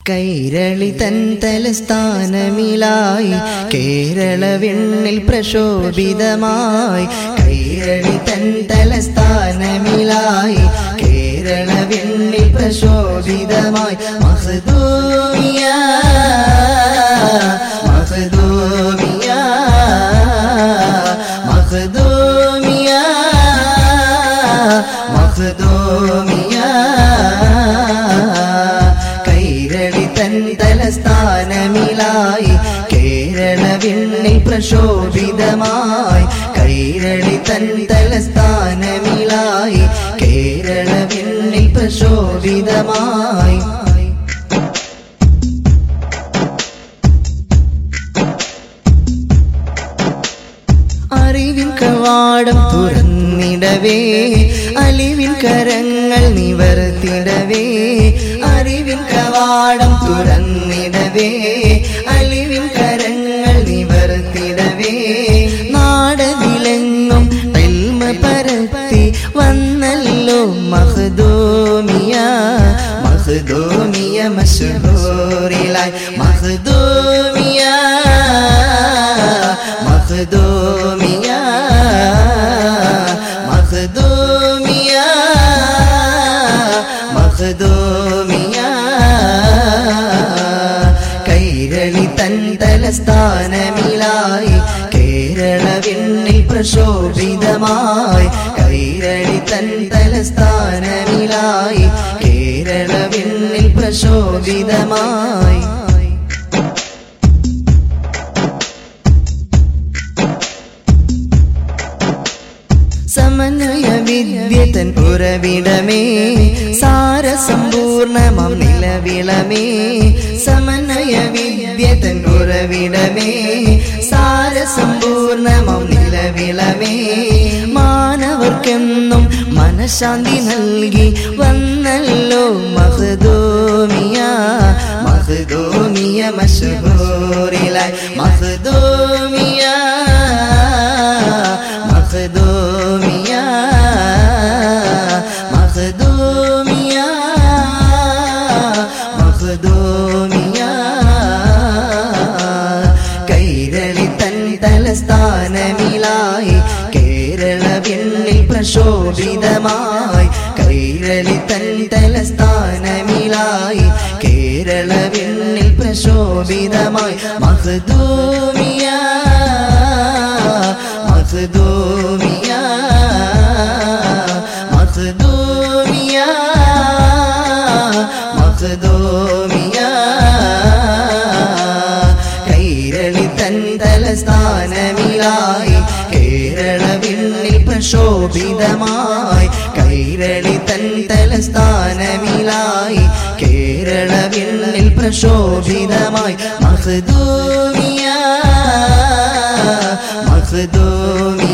കൈരളി തൻ തലസ്ഥാനമിലായി കേരള വിണ്ണിൽ പ്രശോഭിതമായി കൈരളി തൻ തലസ്ഥാനമിലായി കേരള വിണ്ണിൽ പ്രശോഭിതമായി മഹദൂമിയ മഹദൂമിയ മഹദൂമിയ മഹദൂമിയ കൈരളി തൻ തലസ്ഥാനമിലായി കേരള വിണ്ണിൽ പ്രശോഭിതമായി കൈരളി തൻ തലസ്ഥാനമിലായി കേരള വിണ്ണിൽ പ്രശോഭിതമായി അറിവിൻ കവാടം തുറന്നിടവേ അലിവിൻ കരങ്ങൾ നിവർത്തിടവേ അറിവിൻ കവാടം തുറന്നിടവേ അലിവിൻ കരങ്ങൾ നിവർത്തിടവേ നാടതിലെങ്ങും എൽമ പരത്തി വന്നല്ലോ മഹദോമിയ മഹദോമിയ മഷഹൂറിലായി മഹദോമിയ മഖദൂമിയ മഖദൂമിയ മഖദൂമിയ കൈരളി തൻ തലസ്ഥാനമിലായി കേരള വിണ്ണിൽ പ്രശോഭിതമായി കൈരളി തൻ തലസ്ഥാനമിലായി കേരള വിണ്ണിൽ പ്രശോഭിതമായി സമന്വയ വിദ്യതൻ ഉറവിടമേ സാരസമ്പൂർണമം നിലവിളമേ സമന്വയ വിദ്യതൻ ഉറവിടമേ സാരസമ്പൂർണമം നിലവിളമേ മാനവർക്കെന്നും മനഃശാന്തി നൽകി വന്നല്ലോ മഹദോമിയ മഹദോമിയ മഷഹൂറിലായി മഹദോമിയ മഖദൂമിയ മഖദൂമിയ മഖദൂമിയ കൈരളി തൻ തലസ്ഥാനമിലായി കേരള വിണ്ണിൽ പ്രശോഭിതമായി കൈരളി തൻ തലസ്ഥാനമിലായി കേരള വിണ്ണിൽ പ്രശോഭിതമായി മഖദൂമിയ മഖദൂമിയ മഖദൂമിയ മഖദൂമിയ കൈരളി തൻ തലസ്ഥാനമിലായി കേരള വിണ്ണിൽ പ്രശോഭിതമായി കൈരളി തൻ തലസ്ഥാനമിലായി കേരള വിണ്ണിൽ പ്രശോഭിതമായി മഖദൂമിയ മഖദൂമിയ